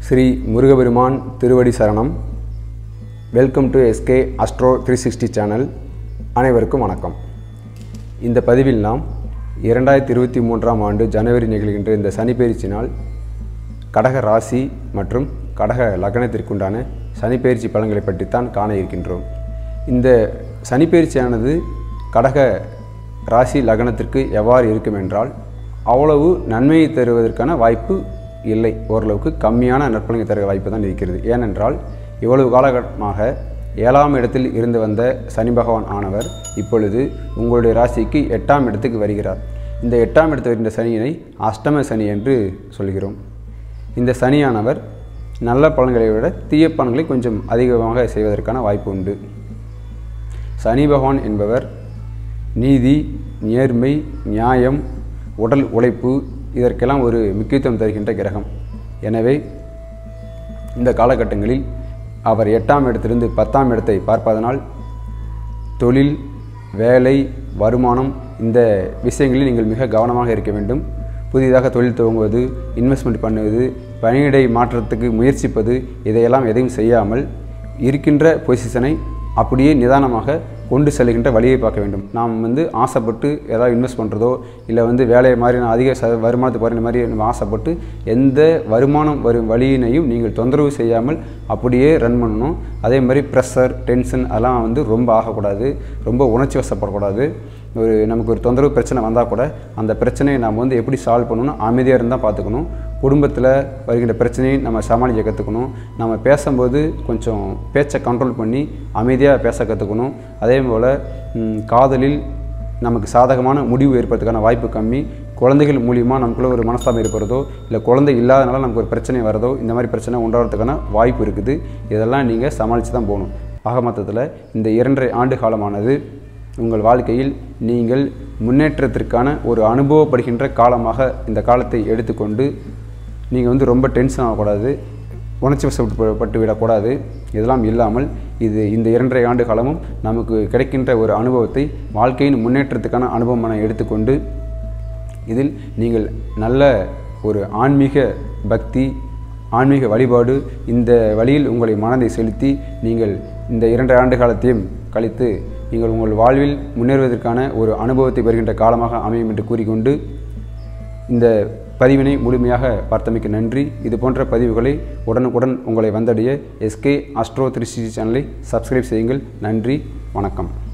ஸ்ரீ முருகபெருமான் திருவடி சரணம் welcome to SK Astro three sixty channel அனைவருக்கும் வணக்கம் இந்த பதிவில் நாம் இரண்டாயிரத்தி இருபத்தி மூன்றாம் ஆண்டு ஜனவரி நிகழ்கின்ற இந்த சனிப்பெயர்ச்சி நாள் கடக ராசி மற்றும் கடக லக்னத்திற்குண்டான சனிப்பெயர்ச்சி பலன்களை பற்றித்தான் காண இருக்கின்றோம் இந்த சனிப்பெயர்ச்சியானது கடக ராசி லக்னத்திற்கு எவ்வாறு இருக்கும் என்றால் அவ்வளவு நன்மையை தருவதற்கான வாய்ப்பு இல்லை ஓரளவுக்கு கம்மியான நற்பலனை தர வாய்ப்பு தான் இருக்கிறது ஏனென்றால் இவ்வளவு காலகட்டமாக ஏழாம் இடத்தில் இருந்து வந்த சனி பகவான் ஆனவர் இப்பொழுது உங்களுடைய ராசிக்கு எட்டாம் இடத்துக்கு வருகிறார் இந்த எட்டாம் இடத்துக்கு வருகின்ற சனியினை அஷ்டம சனி என்று சொல்கிறோம் இந்த சனியானவர் நல்ல பலன்களை விட தீய பலன்களை கொஞ்சம் அதிகமாக செய்வதற்கான வாய்ப்பு உண்டு சனி பகவான் என்பவர் நீதி நேர்மை நியாயம் உடல் உழைப்பு இதற்கெல்லாம் ஒரு முக்கியத்துவம் தருகின்ற கிரகம் எனவே இந்த காலகட்டங்களில் அவர் எட்டாம் இடத்திலிருந்து பத்தாம் இடத்தை பார்ப்பதனால் தொழில் வேலை வருமானம் இந்த விஷயங்களில் நீங்கள் மிக கவனமாக இருக்க வேண்டும் புதிதாக தொழில் துவங்குவது இன்வெஸ்ட்மெண்ட் பண்ணுவது பணியிடை மாற்றத்துக்கு முயற்சிப்பது இதையெல்லாம் எதையும் செய்யாமல் இருக்கின்ற பொசிஷனை அப்படியே நிதானமாக கொண்டு செல்கின்ற வழியை பார்க்க வேண்டும் நாம் வந்து ஆசைப்பட்டு ஏதாவது இன்வெஸ்ட் பண்ணுறதோ இல்லை வந்து வேலையை மாதிரி நான் அதிக ச வருமானத்துக்கு வர மாதிரி நம்ம ஆசைப்பட்டு எந்த வருமானம் வரும் வழியினையும் நீங்கள் தொந்தரவு செய்யாமல் அப்படியே ரன் பண்ணணும் அதே மாதிரி ப்ரெஷர் டென்ஷன் அதெல்லாம் வந்து ரொம்ப ஆகக்கூடாது ரொம்ப உணர்ச்சி வசப்படக்கூடாது ஒரு நமக்கு ஒரு தொந்தரவு பிரச்சனை வந்தால் கூட அந்த பிரச்சனையை நாம் வந்து எப்படி சால்வ் பண்ணணும் அமைதியாக இருந்தால் பார்த்துக்கணும் குடும்பத்தில் வருகின்ற பிரச்சனையை நம்ம சமாளிக்க கற்றுக்கணும் நம்ம பேசும்போது கொஞ்சம் பேச்சை கண்ட்ரோல் பண்ணி அமைதியாக பேச கற்றுக்கணும் அதே போல் காதலில் நமக்கு சாதகமான முடிவு ஏற்படுறதுக்கான வாய்ப்பு கம்மி குழந்தைகள் மூலியமாக நமக்குள்ளே ஒரு மனஸ்தாபம் ஏற்படுறதோ இல்லை குழந்தை இல்லாதனால நமக்கு ஒரு பிரச்சனை வரதோ இந்த மாதிரி பிரச்சனை உண்டாகிறதுக்கான வாய்ப்பு இருக்குது இதெல்லாம் நீங்கள் சமாளித்து தான் போகணும் ஆக மொத்தத்தில் இந்த இரண்டரை ஆண்டு காலமானது உங்கள் வாழ்க்கையில் நீங்கள் முன்னேற்றத்திற்கான ஒரு அனுபவப்படுகின்ற காலமாக இந்த காலத்தை எடுத்துக்கொண்டு நீங்கள் வந்து ரொம்ப டென்ஷன் ஆகக்கூடாது உணர்ச்சி வசப்பட்டு விடக்கூடாது இதெல்லாம் இல்லாமல் இது இந்த இரண்டரை ஆண்டு காலமும் நமக்கு கிடைக்கின்ற ஒரு அனுபவத்தை வாழ்க்கையின் முன்னேற்றத்துக்கான அனுபவம் எடுத்துக்கொண்டு இதில் நீங்கள் நல்ல ஒரு ஆன்மீக பக்தி ஆன்மீக வழிபாடு இந்த வழியில் உங்களை மனதை செலுத்தி நீங்கள் இந்த இரண்டு ஆண்டு காலத்தையும் கழித்து நீங்கள் உங்கள் வாழ்வில் முன்னேறுவதற்கான ஒரு அனுபவத்தை பெறுகின்ற காலமாக அமையும் என்று கூறிக்கொண்டு இந்த பதிவினை முழுமையாக பார்த்தமைக்கு நன்றி இது போன்ற பதிவுகளை உடனுக்குடன் உங்களை வந்தடைய எஸ்கே அஸ்ட்ரோ த்ரீ சேனலை சப்ஸ்கிரைப் செய்யுங்கள் நன்றி வணக்கம்